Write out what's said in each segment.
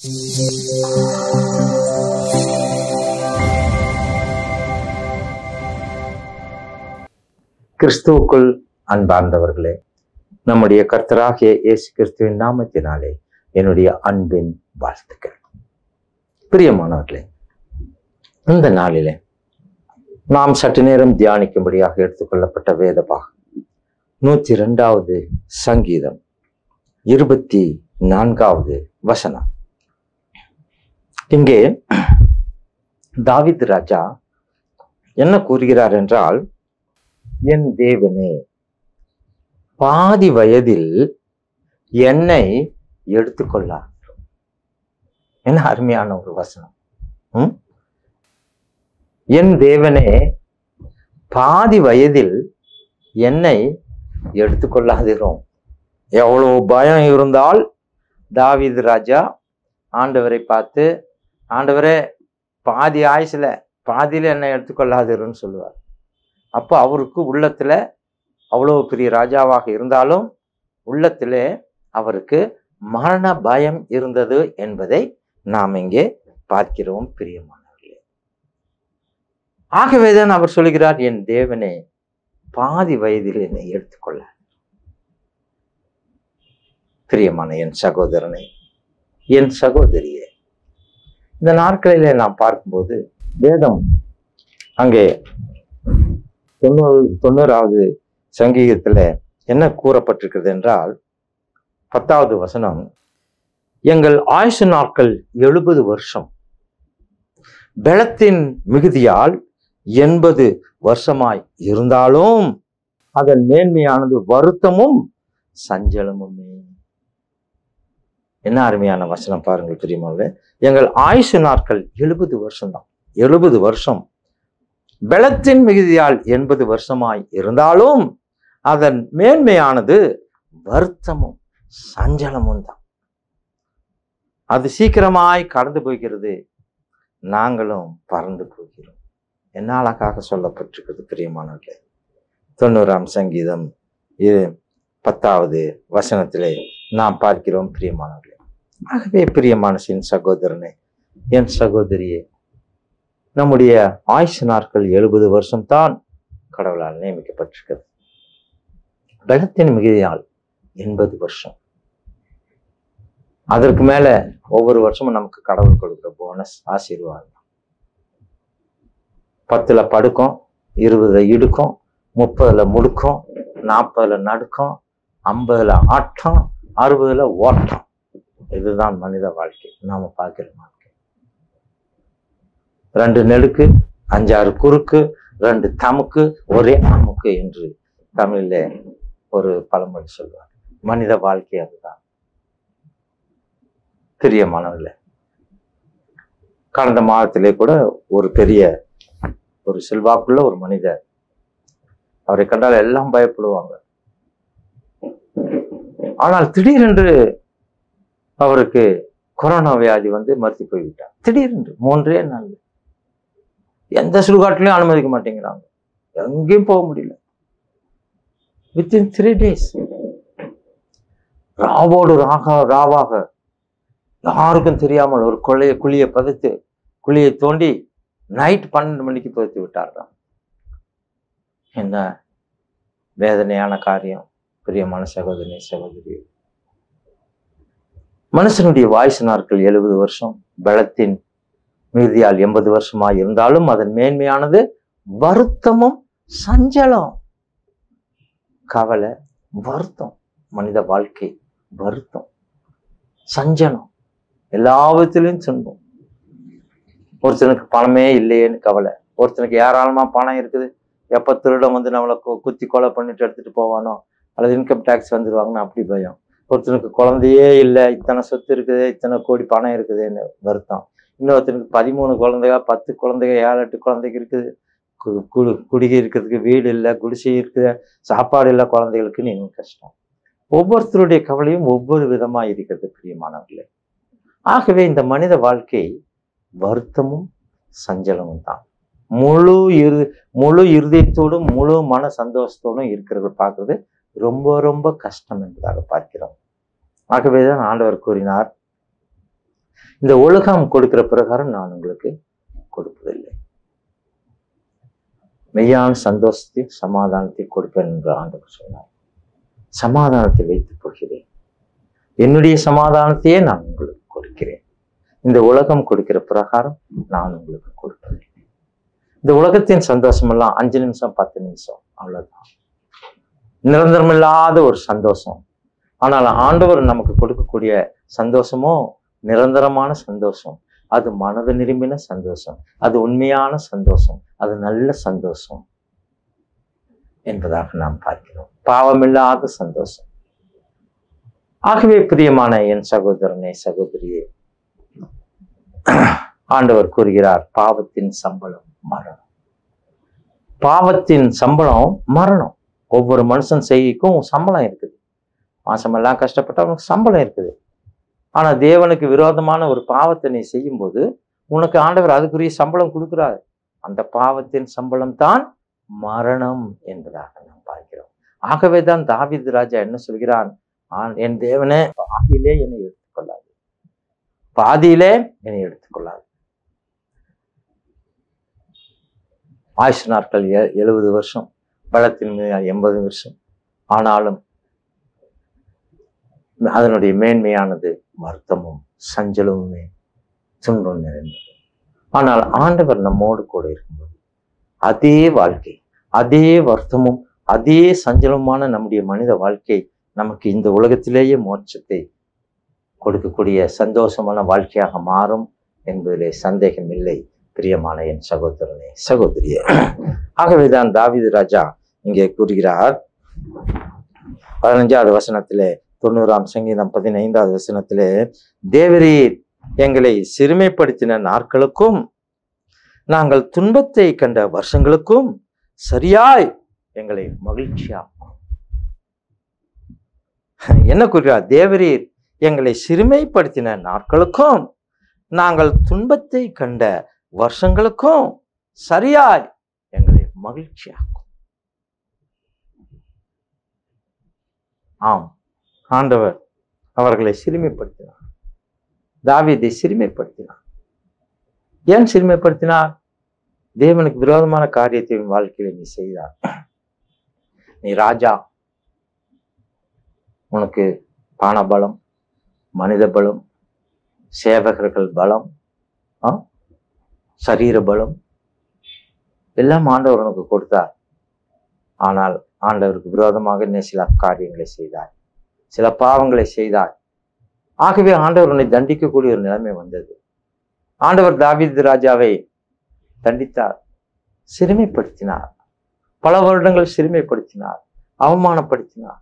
கிறிஸ்துவுக்குள் அன்பார்ந்தவர்களே நம்முடைய கர்த்தராகிய இயேசு கிறிஸ்துவின் நாமத்தினாலே என்னுடைய அன்பின் வாழ்த்துக்கள் பிரியமானவர்களே இந்த நாளிலே நாம் சற்று நேரம் தியானிக்கும்படியாக எடுத்துக்கொள்ளப்பட்ட வேதபாகம் நூற்றி இரண்டாவது சங்கீதம் இருபத்தி நான்காவது வசனம் இங்கே தாவீது ராஜா என்ன கூறுகிறார் என்றால் என் தேவனே பாதி வயதில் என்னை எடுத்துக்கொள்ளார் என்ன அருமையான ஒரு வசனம் ம்? என் தேவனே பாதி வயதில் என்னை எடுத்துக்கொள்ளாதிரும் எவ்வளவு பயம் இருந்தால் தாவீது ராஜா ஆண்டவரை பார்த்து ஆண்டவரே பாதி ஆயுசுல பாதியில என்னை எடுத்துக்கொள்ளாதிருன்னு சொல்லுவார் அப்போ அவருக்கு உள்ளத்துல அவ்வளவு பெரிய ராஜாவாக இருந்தாலும் உள்ளத்திலே அவருக்கு மரண பயம் இருந்தது என்பதை நாம் இங்கே பார்க்கிறோம் பிரியமானவர்களே ஆகவேதான் அவர் சொல்கிறார் என் தேவனே பாதி வயதில் என்னை எடுத்துக்கொள்ள பிரியமான என் சகோதரனை என் சகோதரியே இந்த நாட்களிலே நாம் பார்க்கும்போது வேதம் அங்கே தொண்ணூறு தொண்ணூறாவது சங்கீதத்துல என்ன கூறப்பட்டிருக்கிறது என்றால் பத்தாவது வசனம் எங்கள் ஆயுசு நாட்கள் எழுபது வருஷம் பலத்தின் மிகுதியால் எண்பது வருஷமாய் இருந்தாலும் அதன் மேன்மையானது வருத்தமும் சஞ்சலமுமே என்ன அருமையான வசனம் பாருங்கள் தெரியுமா எங்கள் ஆயுசு நாட்கள் எழுபது வருஷம்தான் எழுபது வருஷம் பலத்தின் மிகுதியால் எண்பது வருஷமாய் இருந்தாலும் அதன் மேன்மையானது வருத்தமும் சஞ்சலமும் தான் அது சீக்கிரமாய் கடந்து போகிறது நாங்களும் பறந்து போகிறோம் என்ன அழகாக சொல்லப்பட்டிருக்கிறது பிரியமானவர்களே தொண்ணூறாம் சங்கீதம் இது பத்தாவது வசனத்திலே நாம் பார்க்கிறோம் பிரியமானவர்களே ஆகவே பிரியமானசின் சகோதரனே என் சகோதரியே நம்முடைய ஆயுசு நாட்கள் எழுபது வருஷம்தான் கடவுளால் நியமிக்கப்பட்டிருக்கிறது பலத்தின் மிகுதியால் எண்பது வருஷம் அதற்கு மேல ஒவ்வொரு வருஷமும் நமக்கு கடவுள் கொடுக்குற போனஸ் ஆசீர்வாதம் பத்துல படுக்கும் இருபதுல இடுக்கும் முப்பதுல முடுக்கும் நாற்பதுல நடுக்கம் ஐம்பதுல ஆட்டம் அறுபதுல ஓட்டம் இதுதான் மனித வாழ்க்கை நாம பார்க்கிற வாழ்க்கை ரெண்டு நெடுக்கு அஞ்சாறு குறுக்கு ரெண்டு தமுக்கு ஒரே அமுக்கு என்று தமிழ்ல ஒரு பழமொழி சொல்வார் மனித வாழ்க்கை அதுதான் பிரியமானவர்களே கடந்த மாதத்திலே கூட ஒரு பெரிய ஒரு செல்வாக்குள்ள ஒரு மனிதர் அவரை கண்டால் எல்லாம் பயப்படுவாங்க ஆனால் திடீரென்று அவருக்கு கொரோனா வியாதி வந்து மறுத்து போய்விட்டார் திடீரென்று மூன்றே நாள் எந்த சுடுகாட்டிலையும் அனுமதிக்க மாட்டேங்கிறாங்க எங்கேயும் போக முடியல வித்தின் த்ரீ டேஸ் ராவோடு ராக ராவாக யாருக்கும் தெரியாமல் ஒரு கொள்ளைய குழியை பதித்து குழியை தோண்டி நைட் பன்னெண்டு மணிக்கு பதித்து விட்டார்தான் என்ன வேதனையான காரியம் பிரியமான சகோதரி சகோதரி மனுஷனுடைய வாய்ஸ் நாட்கள் எழுபது வருஷம் பலத்தின் மிகுதியால் எண்பது வருஷமாய் இருந்தாலும் அதன் மேன்மையானது வருத்தமும் சஞ்சலம் கவலை வருத்தம் மனித வாழ்க்கை வருத்தம் சஞ்சலம் எல்லா விதத்திலையும் துன்பம் ஒருத்தனுக்கு பணமே இல்லையேன்னு கவலை ஒருத்தனுக்கு ஏராளமா பணம் இருக்குது எப்ப திருடம் வந்து நம்மளை கு- குத்தி கொலை பண்ணிட்டு எடுத்துட்டு போவானோ அல்லது இன்கம் டேக்ஸ் வந்துருவாங்கன்னு அப்படி பயம் ஒருத்தனுக்கு குழந்தையே இல்லை இத்தனை சொத்து இருக்குது இத்தனை கோடி பணம் இருக்குதுன்னு வருத்தம் இன்னொருத்தனுக்கு பதிமூணு குழந்தைங்க பத்து குழந்தைங்க ஏழு எட்டு குழந்தைங்க இருக்குது கு- குடு குடிகை இருக்கிறதுக்கு வீடு இல்லை குடிசை இருக்குது சாப்பாடு இல்லை குழந்தைகளுக்குன்னு இன்னும் கஷ்டம் ஒவ்வொருத்தருடைய கவலையும் ஒவ்வொரு விதமா இருக்கிறது பிரியமானவர்களே ஆகவே இந்த மனித வாழ்க்கை வருத்தமும் சஞ்சலமும் தான் முழு இரு முழு இருதயத்தோடும் முழு மன சந்தோஷத்தோடும் இருக்கிறத பார்க்கறது ரொம்ப ரொம்ப கஷ்டம் என்பதாக பார்க்கிறோம் ஆகவே தான் ஆண்டவர் கூறினார் இந்த உலகம் கொடுக்கிற பிரகாரம் நான் உங்களுக்கு கொடுப்பதில்லை மெய்யான சந்தோஷத்தையும் சமாதானத்தையும் கொடுப்பேன் என்று ஆண்டவர் சொன்னார் சமாதானத்தை வைத்துக் கொள்கிறேன் என்னுடைய சமாதானத்தையே நான் உங்களுக்கு கொடுக்கிறேன் இந்த உலகம் கொடுக்கிற பிரகாரம் நான் உங்களுக்கு கொடுப்பதில்லை இந்த உலகத்தின் சந்தோஷம் எல்லாம் அஞ்சு நிமிஷம் பத்து நிமிஷம் அவ்வளவுதான் நிரந்தரமில்லாத ஒரு சந்தோஷம் ஆனால் ஆண்டவர் நமக்கு கொடுக்கக்கூடிய சந்தோஷமோ நிரந்தரமான சந்தோஷம் அது மனது நிரம்பின சந்தோஷம் அது உண்மையான சந்தோஷம் அது நல்ல சந்தோஷம் என்பதாக நாம் பார்க்கிறோம் பாவமில்லாத சந்தோஷம் ஆகவே பிரியமான என் சகோதரனே சகோதரியே ஆண்டவர் கூறுகிறார் பாவத்தின் சம்பளம் மரணம் பாவத்தின் சம்பளம் மரணம் ஒவ்வொரு மனுஷன் செய்கைக்கும் சம்பளம் இருக்குது மாசமெல்லாம் கஷ்டப்பட்டா அவனுக்கு சம்பளம் இருக்குது ஆனா தேவனுக்கு விரோதமான ஒரு பாவத்தை நீ செய்யும்போது உனக்கு ஆண்டவர் அதுக்குரிய சம்பளம் கொடுக்கிறார் அந்த பாவத்தின் சம்பளம் தான் மரணம் என்பதாக நாம் பார்க்கிறோம் ஆகவே தான் தாவீது ராஜா என்ன சொல்கிறான் ஆண் என் தேவனே பாதியிலே என்னை எடுத்துக்கொள்ளாது பாதியிலே என்னை எடுத்துக்கொள்ளாது ஆயுஷ் நாட்கள் எ- எழுபது வருஷம் பலத்தின் மீது எண்பது வருஷம் ஆனாலும் அதனுடைய மேன்மையானது வருத்தமும் சஞ்சலமுமே துன்பம் நிறைந்தது ஆனால் ஆண்டவர் நம்மோடு கூட இருக்கும்போது அதே வாழ்க்கை அதே வருத்தமும் அதே சஞ்சலமான நம்முடைய மனித வாழ்க்கை நமக்கு இந்த உலகத்திலேயே மோட்சத்தை கொடுக்கக்கூடிய சந்தோஷமான வாழ்க்கையாக மாறும் என்பதிலே சந்தேகம் இல்லை பிரியமான என் சகோதரனே சகோதரியே ஆகவேதான் தாவீது ராஜா இங்கே கூறுகிறார் பதினஞ்சாவது வசனத்திலே தொண்ணூறாம் சங்கீதம் பதினைந்தாவது வசனத்திலே தேவரீர் எங்களை சிறுமைப்படுத்தின நாட்களுக்கும் நாங்கள் துன்பத்தை கண்ட வருஷங்களுக்கும் சரியாய் எங்களை மகிழ்ச்சியாக்கும் என்ன கூறுகிறார் தேவரீர் எங்களை சிறுமைப்படுத்தின நாட்களுக்கும் நாங்கள் துன்பத்தை கண்ட வருஷங்களுக்கும் சரியாய் எங்களை மகிழ்ச்சியாக்கும் ஆம் ஆண்டவர் அவர்களை சிறுமைப்படுத்தினார் தாவீதை சிறுமைப்படுத்தினார் ஏன் சிறுமைப்படுத்தினார் தேவனுக்கு விரோதமான காரியத்தை உன் வாழ்க்கையில நீ செய்தார் நீ ராஜா உனக்கு பண பலம் மனித பலம் சேவகர்கள் பலம் ஆ? சரீர பலம் எல்லாம் ஆண்டவர் உனக்கு கொடுத்தார் ஆனால் ஆண்டவருக்கு விரோதமாக நீ சில காரியங்களை செய்தார் சில பாவங்களை செய்தார் ஆகவே ஆண்டவர் உன்னை தண்டிக்கக்கூடிய ஒரு நிலைமை வந்தது ஆண்டவர் தாவீது ராஜாவை தண்டித்தார் சிறுமைப்படுத்தினார் பல வருடங்கள் சிறுமைப்படுத்தினார் அவமானப்படுத்தினார்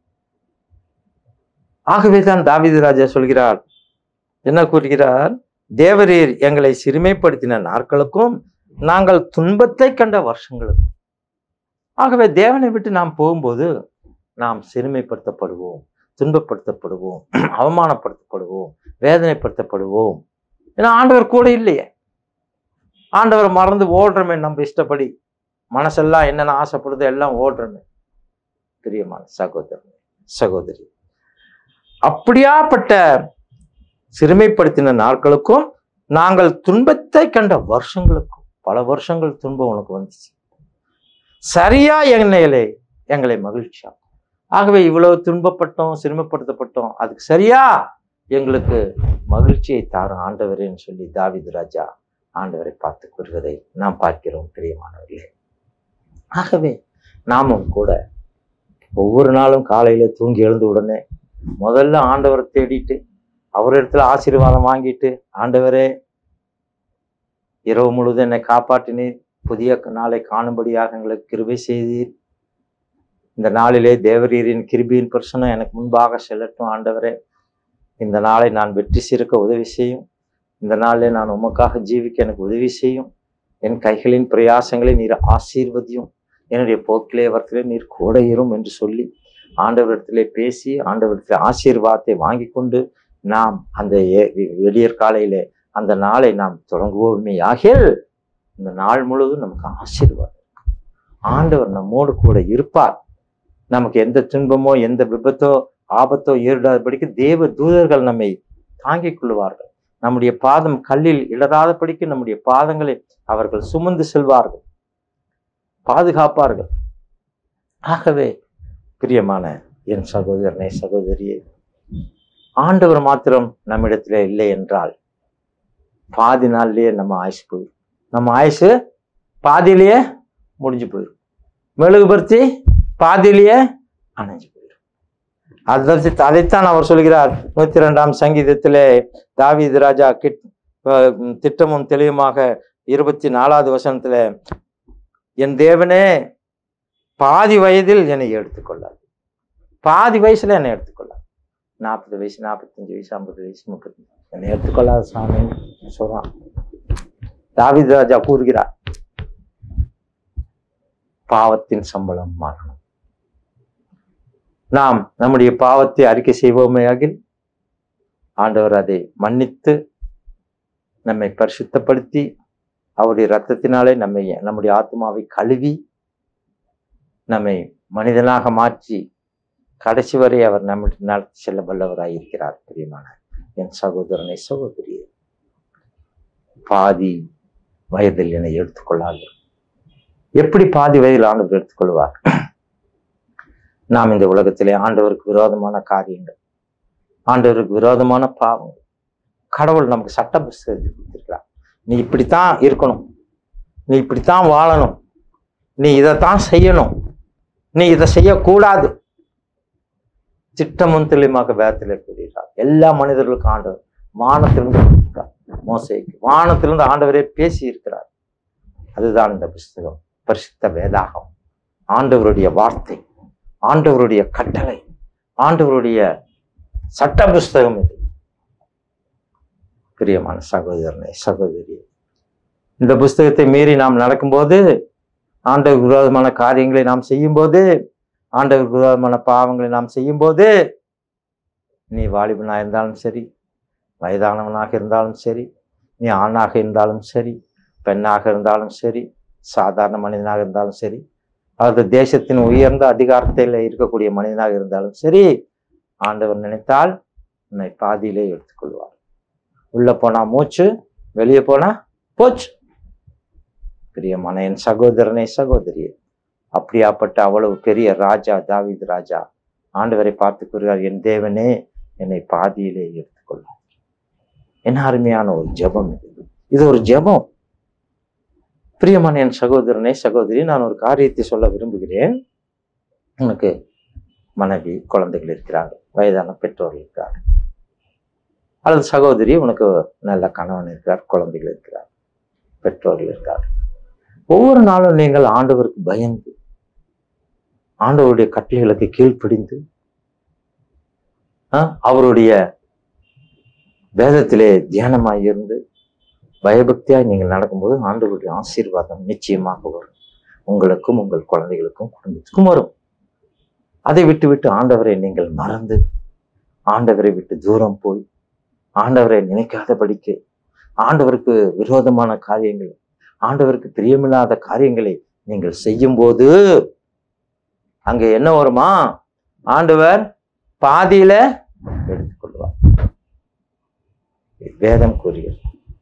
ஆகவே தான் தாவீது ராஜா சொல்கிறார் என்ன கூறுகிறார் தேவரீர் எங்களை சிறுமைப்படுத்தின நாட்களுக்கும் நாங்கள் துன்பத்தை கண்ட வருஷங்களுக்கும் ஆகவே தேவனை விட்டு நாம் போகும்போது நாம் சிறுமைப்படுத்தப்படுவோம் துன்பப்படுத்தப்படுவோம் அவமானப்படுத்தப்படுவோம் வேதனைப்படுத்தப்படுவோம் ஏன்னா ஆண்டவர் கூட இல்லையே ஆண்டவர் மறந்து ஓடுறமே நம்ம இஷ்டப்படி மனசெல்லாம் என்னென்ன ஆசைப்படுதோ எல்லாம் ஓடுறமே பிரியமான சகோதரன் சகோதரி அப்படியாப்பட்ட சிறுமைப்படுத்தின நாட்களுக்கும் நாங்கள் துன்பத்தை கண்ட வருஷங்களுக்கும் பல வருஷங்கள் துன்பம் உனக்கு வந்துச்சு சரியா எங்களை எங்களை மகிழ்ச்சியா ஆகவே இவ்வளவு துன்பப்பட்டோம் சிறுமைப்படுத்தப்பட்டோம் அதுக்கு சரியா எங்களுக்கு மகிழ்ச்சியை தாரும் ஆண்டவரேன்னு சொல்லி தாவீது ராஜா ஆண்டவரை பார்த்து கூறுவதை நாம் பார்க்கிறோம் பிரியமானவர்களே ஆகவே நாமும் கூட ஒவ்வொரு நாளும் காலையில தூங்கி எழுந்த உடனே முதல்ல ஆண்டவரை தேடிட்டு அவர் இடத்துல ஆசீர்வாதம் வாங்கிட்டு ஆண்டவரே இரவு முழுவதும் என்னை காப்பாற்றினீர் புதிய நாளை காணும்படியாக எங்களுக்கு கிருபை செய்தீர் இந்த நாளிலே தேவரீரின் கிருபியின் பிரசனம் எனக்கு முன்பாக செல்லட்டும் ஆண்டவரே இந்த நாளை நான் வெற்றி சிறுக்க உதவி செய்யும் இந்த நாளிலே நான் உமக்காக ஜீவிக்க எனக்கு உதவி செய்யும் என் கைகளின் பிரயாசங்களை நீர் ஆசீர்வதியும் என்னுடைய போக்கிலே வரத்திலே நீர் கூட இரும் என்று சொல்லி ஆண்டவரிடத்திலே பேசி ஆண்டவரிடத்திலே ஆசீர்வாதத்தை வாங்கி கொண்டு நாம் அந்த ஏ- வி- விடியற் காலையிலே அந்த நாளை நாம் தொடங்குவோமே ஆகில் இந்த நாள் முழுவதும் நமக்கு ஆசீர்வாதம் இருக்கும். ஆண்டவர் நம்மோடு கூட இருப்பார் நமக்கு எந்த துன்பமோ எந்த விபத்தோ ஆபத்தோ ஏறிடாதபடிக்கு தேவ தூதர்கள் நம்மை தாங்கிக் கொள்வார்கள் நம்முடைய பாதம் கல்லில் இடராதபடிக்கு நம்முடைய பாதங்களை அவர்கள் சுமந்து செல்வார்கள் பாதுகாப்பார்கள் ஆகவே பிரியமான என் சகோதரனை சகோதரியே ஆண்டவர் மாத்திரம் நம்மிடத்திலே இல்லை என்றால் பாதி நாள்லயே நம்ம ஆயுசு போயிடும் நம்ம ஆயுசு பாதியிலேயே முடிஞ்சு போயிடும் மெழுகுபடுத்தி பாதியிலேயே அணைஞ்சு போயிடும் அதை அதைத்தான் அவர் சொல்கிறார் நூத்தி ரெண்டாம் சங்கீதத்திலே தாவீது ராஜா கிட் அஹ் திட்டமும் தெளிவுமாக இருபத்தி நாலாவது வசனத்துல என் தேவனே பாதி வயதில் என்னை எடுத்துக்கொள்ளாது பாதி வயசுல என்னை எடுத்துக்கொள்ளாது நாற்பது வயசு நாற்பத்தஞ்சு வயசு ஐம்பது வயசு முப்பது என்னை எடுத்துக்கொள்ளாத சாமி சொல்றான் தாவீது ராஜா கூறுகிறார் பாவத்தின் சம்பளம் மரணம் நாம் நம்முடைய பாவத்தை அறிக்கை செய்வோமேயாகில் ஆண்டவர் அதை மன்னித்து நம்மை பரிசுத்தப்படுத்தி அவருடைய இரத்தத்தினாலே நம்மை நம்முடைய ஆத்மாவை கழுவி நம்மை மனிதனாக மாற்றி கடைசி வரை அவர் நம்மை நடத்தி செல்ல வல்லவராய் இருக்கிறார் பிரியமான என் சகோதரனை சகோதரியே பாதி வயதில் என்னை எடுத்துக்கொள்ளாது எப்படி பாதி வயதில் ஆண்டவர் எடுத்துக்கொள்வார் நாம் இந்த உலகத்திலே ஆண்டவருக்கு விரோதமான காரியங்கள் ஆண்டவருக்கு விரோதமான பாவங்கள் கடவுள் நமக்கு சட்ட புஸ்தகத்தை கொடுத்திருக்கிறார் நீ இப்படித்தான் இருக்கணும் நீ இப்படித்தான் வாழணும் நீ இதைத்தான் செய்யணும் நீ இதை செய்யக்கூடாது திட்டமும் தெளிவாக வேதத்தில் கூறுகிறார் எல்லா மனிதர்களுக்கும் ஆண்டவர் வானத்திலிருந்து கொடுத்திருக்கார் மோசைக்கு வானத்திலிருந்து ஆண்டவரே பேசி இருக்கிறார் அதுதான் இந்த புஸ்தகம் பரிசுத்த வேதாகம் ஆண்டவருடைய வார்த்தை ஆண்டவருடைய கட்டளை ஆண்டவருடைய சட்ட புஸ்தகம் இது பிரியமான சகோதரனே சகோதரி இந்த புஸ்தகத்தை மீறி நாம் நடக்கும்போது ஆண்டவர் விரோதமான காரியங்களை நாம் செய்யும்போது ஆண்டவர் விரோதமான பாவங்களை நாம் செய்யும்போது நீ வாலிபனாக இருந்தாலும் சரி வயதானவனாக இருந்தாலும் சரி நீ ஆணாக இருந்தாலும் சரி பெண்ணாக இருந்தாலும் சரி சாதாரண மனிதனாக இருந்தாலும் சரி அல்லது தேசத்தின் உயர்ந்த அதிகாரத்தில் இருக்கக்கூடிய மனிதனாக இருந்தாலும் சரி ஆண்டவர் நினைத்தால் உன்னை பாதியிலே எடுத்துக்கொள்வார் உள்ள போனா மூச்சு வெளியே போனா போச்சு பிரியமான என் சகோதரனே சகோதரியே அப்படியாப்பட்ட அவ்வளவு பெரிய ராஜா தாவீது ராஜா ஆண்டவரை பார்த்து கூறுகிறார் என் தேவனே என்னை பாதியிலே எடுத்துக்கொள்ளும் என்ன அருமையான ஒரு ஜெபம் இது இது ஒரு ஜெபம் பிரியமான என் சகோதரனே சகோதரி நான் ஒரு காரியத்தை சொல்ல விரும்புகிறேன் உனக்கு மனைவி குழந்தைகள் இருக்கிறார்கள் வயதான பெற்றோர்கள் இருக்கிறார்கள் அல்லது சகோதரி உனக்கு நல்ல கணவன் இருக்கிறார் குழந்தைகள் இருக்கிறார் பெற்றோர்கள் இருக்கிறார் ஒவ்வொரு நாளும் நீங்கள் ஆண்டவருக்கு பயந்து ஆண்டவருடைய கட்டளைகளுக்கு கீழ்ப்பிடிந்து ஆ, அவருடைய வேதத்திலே தியானமாய் இருந்து பயபக்தியாய் நீங்கள் நடக்கும்போது ஆண்டவருடைய ஆசீர்வாதம் நிச்சயமாக வரும் உங்களுக்கும் உங்கள் குழந்தைகளுக்கும் குடும்பத்துக்கும் வரும் அதை விட்டு விட்டு ஆண்டவரை நீங்கள் மறந்து ஆண்டவரை விட்டு தூரம் போய் ஆண்டவரை நினைக்காதபடிக்கு ஆண்டவருக்கு விரோதமான காரியங்கள் ஆண்டவருக்கு பிரியமில்லாத காரியங்களை நீங்கள் செய்யும்போது அங்க என்ன வருமா ஆண்டவர் பாதியில எடுத்துக்கொள்வார் வேதம் கூறுகிறது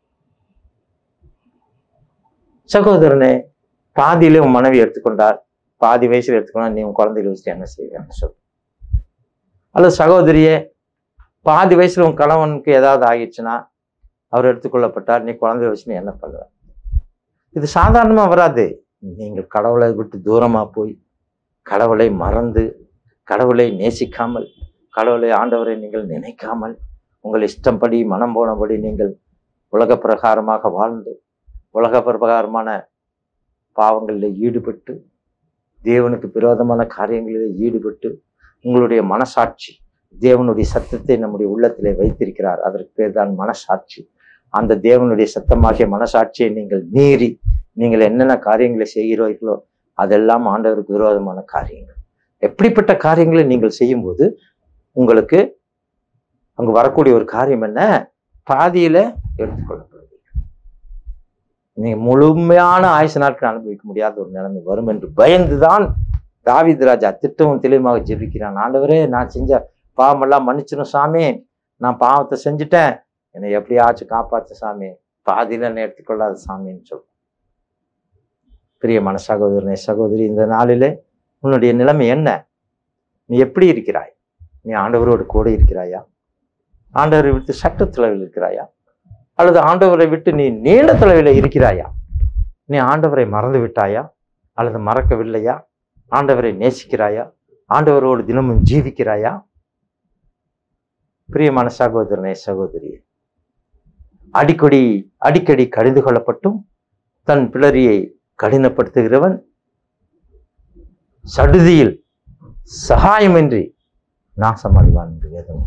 சகோதரனே பாதியிலே உன் மனைவி எடுத்துக்கொண்டார் பாதி வயசுல எடுத்துக்கொண்டா நீ உன் குழந்தைகளை வச்சுட்டு என்ன செய்வேன்னு சொல்லு அல்லது சகோதரியே பாதி வயசுல உன் கணவனுக்கு ஏதாவது ஆகிடுச்சுன்னா அவர் எடுத்துக்கொள்ளப்பட்டார் நீ குழந்தைய வச்சு நீ என்ன பண்ணுவ இது சாதாரணமா வராது நீங்கள் கடவுளை விட்டு தூரமா போய் கடவுளை மறந்து கடவுளை நேசிக்காமல் கடவுளை ஆண்டவரை நீங்கள் நினைக்காமல் உங்கள் இஷ்டம்படி மனம் போனபடி நீங்கள் உலக பிரகாரமாக வாழ்ந்து உலக பிரகாரமான பாவங்களில் ஈடுபட்டு தேவனுக்கு விரோதமான காரியங்களில் ஈடுபட்டு உங்களுடைய மனசாட்சி தேவனுடைய சத்தத்தை நம்முடைய உள்ளத்திலே வைத்திருக்கிறார் அதற்கு பேர் தான் மனசாட்சி அந்த தேவனுடைய சத்தமாகிய மனசாட்சியை நீங்கள் மீறி நீங்கள் என்னென்ன காரியங்களை செய்கிறீர்களோ அதெல்லாம் ஆண்டவருக்கு விரோதமான காரியங்கள் எப்படிப்பட்ட காரியங்களை நீங்கள் செய்யும்போது உங்களுக்கு அங்கு வரக்கூடிய ஒரு காரியம் என்ன பாதியில எடுத்துக்கொள்ளப்படுவீர்கள் நீங்க முழுமையான ஆயுசு நாட்கள் அனுபவிக்க முடியாத ஒரு நிலைமை வரும் என்று பயந்துதான் தாவீது ராஜா திட்டமும் தெளிவாக ஜெபிக்கிறான் ஆண்டவரே நான் செஞ்ச பாவமெல்லாம் மன்னிச்சிடும் சாமி நான் பாவத்தை செஞ்சுட்டேன் என்னை எப்படியாச்சும் காப்பாத்து சாமி பாதியில என்னை எடுத்துக்கொள்ளாத சாமின்னு சொல்லும் பிரியமான சகோதரனே சகோதரி இந்த நாளிலே உன்னுடைய நிலைமை என்ன நீ எப்படி இருக்கிறாய் நீ ஆண்டவரோடு கூட இருக்கிறாயா ஆண்டவரை விட்டு சட்ட தொலைவில் இருக்கிறாயா அல்லது ஆண்டவரை விட்டு நீ நீண்ட தொலைவில் இருக்கிறாயா நீ ஆண்டவரை மறந்து விட்டாயா அல்லது மறக்கவில்லையா ஆண்டவரை நேசிக்கிறாயா ஆண்டவரோடு தினமும் ஜீவிக்கிறாயா பிரியமான சகோதரனே சகோதரியே அடிக்கடி அடிக்கடி கடிந்து கொள்ளப்பட்டும் தன் பிளரியை கடினப்படுத்துகிறவன் சடுதியில் சகாயமின்றி நாசமடைவான் என்று வேதம்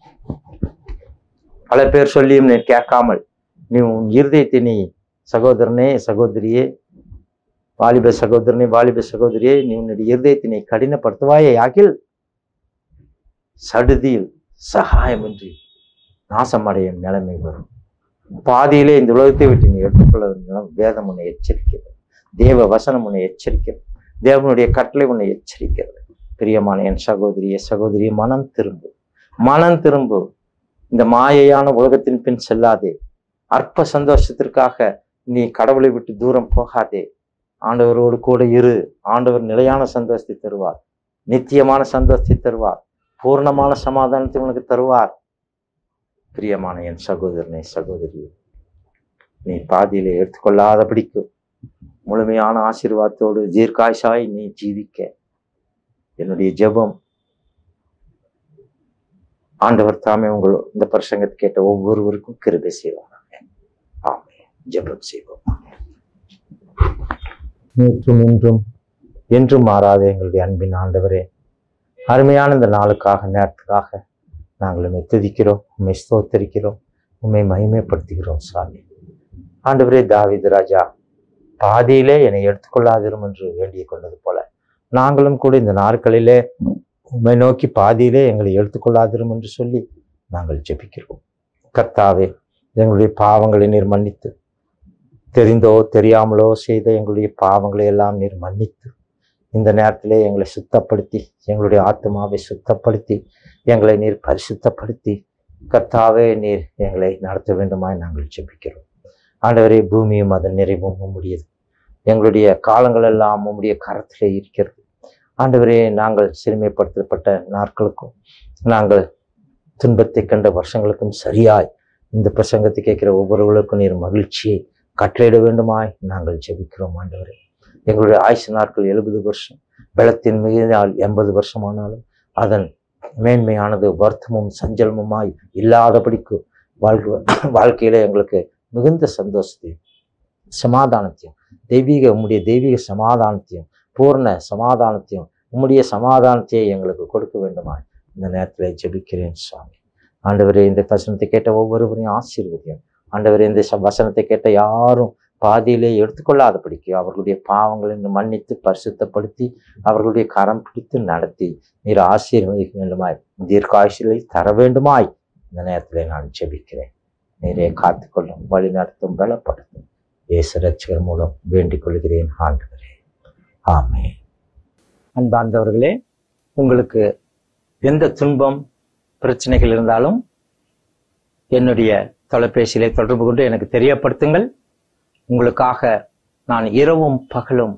பல பேர் சொல்லியும் நீ கேட்காமல் நீ உன் இருதயத்தை நீ சகோதரனே சகோதரியே வாலிப சகோதரனே வாலிப சகோதரியே நீ உன்னுடைய இருதயத்தை நீ கடினப்படுத்துவாயே ஆகில் சடுதியில் சகாயமின்றி நாசமடையும் நிலைமை வரும் பாதியிலே இந்த உலகத்தை விட்டு நீ எடுத்துக்கொள்ள வேண்டும் வேதம் உன்னை எச்சரிக்கிறது தேவ வசனம் உன்னை எச்சரிக்கிறது தேவனுடைய கட்டளை உன்னை எச்சரிக்கிறது பிரியமான என் சகோதரியே சகோதரியே மனம் திரும்பு மனம் திரும்பு இந்த மாயையான உலகத்தின் பின் செல்லாதே அற்ப சந்தோஷத்திற்காக நீ கடவுளை விட்டு தூரம் போகாதே ஆண்டவரோடு கூட இரு ஆண்டவர் நிலையான சந்தோஷத்தை தருவார் நித்தியமான சந்தோஷத்தை தருவார் பூர்ணமான சமாதானத்தை உனக்கு தருவார் பிரியமான என் சகோதரனை சகோதரி நீ பாதியிலே எடுத்துக்கொள்ளாதபடிக்கு முழுமையான ஆசீர்வாதத்தோடு தீர்க்காய்சாய் நீ ஜீவிக்க என்னுடைய ஜெபம் ஆண்டவர் தாமே உங்கள் இந்த பிரசங்கத்தை கேட்ட ஒவ்வொருவருக்கும் கிருபை செய்வாங்க ஆமே ஜெபம் செய்வோம் நேற்றும் இன்றும் என்றும் மாறாத எங்களுடைய அன்பின் ஆண்டவரே அருமையான இந்த நாளுக்காக நேரத்துக்காக நாங்கள் உண்மை துதிக்கிறோம் உண்மை ஸ்தோத்தரிக்கிறோம் உண்மை மகிமைப்படுத்துகிறோம் சாமி ஆண்டவரே தாவீது ராஜா பாதியிலே என்னை எடுத்துக்கொள்ளாதிரும் என்று வேண்டிக் கொண்டது போல நாங்களும் கூட இந்த நாட்களிலே உண்மை நோக்கி பாதியிலே எங்களை எடுத்துக்கொள்ளாதிரும் என்று சொல்லி நாங்கள் ஜெபிக்கிறோம் கர்த்தாவே எங்களுடைய பாவங்களை நீர் மன்னித்து தெரிந்தோ தெரியாமலோ செய்த எங்களுடைய பாவங்களை எல்லாம் நீர் மன்னித்து இந்த நேரத்திலே எங்களை சுத்தப்படுத்தி எங்களுடைய ஆத்மாவை சுத்தப்படுத்தி எங்களை நீர் பரிசுத்தப்படுத்தி கர்த்தாவே நீர் எங்களை நடத்த வேண்டுமாய் நாங்கள் ஜெபிக்கிறோம் ஆண்டவரே பூமியும் அதன் நிறைவும் உம்முடையது எங்களுடைய காலங்கள் எல்லாம் உம்முடைய கரத்திலே இருக்கிறது ஆண்டவரே நாங்கள் சிறுமைப்படுத்தப்பட்ட நாட்களுக்கும் நாங்கள் துன்பத்தை கண்ட வருஷங்களுக்கும் சரியாய் இந்த பிரசங்கத்தை கேட்கிற ஒவ்வொருவருக்கும் நீர் மகிழ்ச்சியை கட்டளையிட வேண்டுமாய் நாங்கள் ஜெபிக்கிறோம் ஆண்டவரே எங்களுடைய ஆயுசு நாட்கள் எழுபது வருஷம் பலத்தின் மிகுதியால் எண்பது வருஷமானாலும் அதன் மேன்மையானது வருத்தமும் சஞ்சலமுமாய் இல்லாதபடிக்கு வாழ்க்கை வாழ்க்கையில எங்களுக்கு மிகுந்த சந்தோஷத்தையும் சமாதானத்தையும் தெய்வீக உம்முடைய தெய்வீக சமாதானத்தையும் பூர்ண சமாதானத்தையும் உம்முடைய சமாதானத்தையே எங்களுக்கு கொடுக்க வேண்டுமாய் இந்த நேரத்தில் ஜெபிக்கிறேன் சுவாமி ஆண்டவரே இந்த வசனத்தை கேட்ட ஒவ்வொருவரையும் ஆசீர்வதியும் ஆண்டவரே இந்த ச- வசனத்தை கேட்ட யாரும் பாதியிலே எடுத்துக்கொள்ளாதபடிக்கு அவர்களுடைய பாவங்களை மன்னித்து பரிசுத்தப்படுத்தி அவர்களுடைய கரம் பிடித்து நடத்தி நீர் ஆசீர்வதிக்க வேண்டுமாய் தீர்க்காயுசிலை தர வேண்டுமாய் இந்த நேரத்தில் நான் ஜெபிக்கிறேன் நீரே காத்துக்கொள்ளும் வழி நடத்தும் பலப்படுத்தும் இயேசு ரட்சகர் மூலம் வேண்டிக் கொள்கிறேன் ஆண்டவரே ஆமே அன்பார்ந்தவர்களே உங்களுக்கு எந்த துன்பம் பிரச்சனைகள் இருந்தாலும் என்னுடைய தொலைபேசியிலே தொடர்பு கொண்டு எனக்கு தெரியப்படுத்துங்கள் உங்களுக்காக நான் இரவும் பகலும்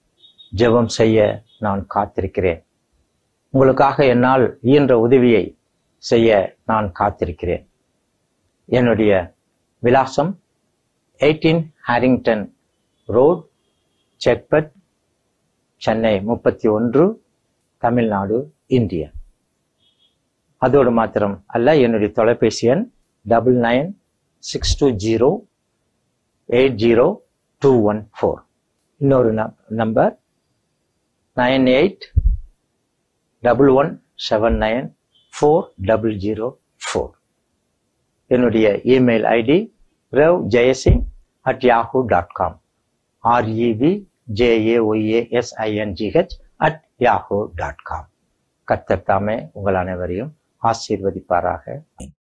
ஜெபம் செய்ய நான் காத்திருக்கிறேன் உங்களுக்காக என்னால் இயன்ற உதவியை செய்ய நான் காத்திருக்கிறேன் என்னுடைய விலாசம் eighteen Harrington road Chetpet Chennai முப்பத்தி ஒன்று தமிழ்நாடு இந்தியா அதோடு மாத்திரம் அல்ல என்னுடைய தொலைபேசி எண் double nine six two zero eight zero two one four இன்னொரு number nine eight double one seven nine four double zero four என்னுடைய email ID ரவ் Jayasingh at Yahoo dot com REV JAYASINGH at Yahoo dot com கர்த்தர் தாமே உங்கள் அனைவரையும் ஆசீர்வதிப்பாராக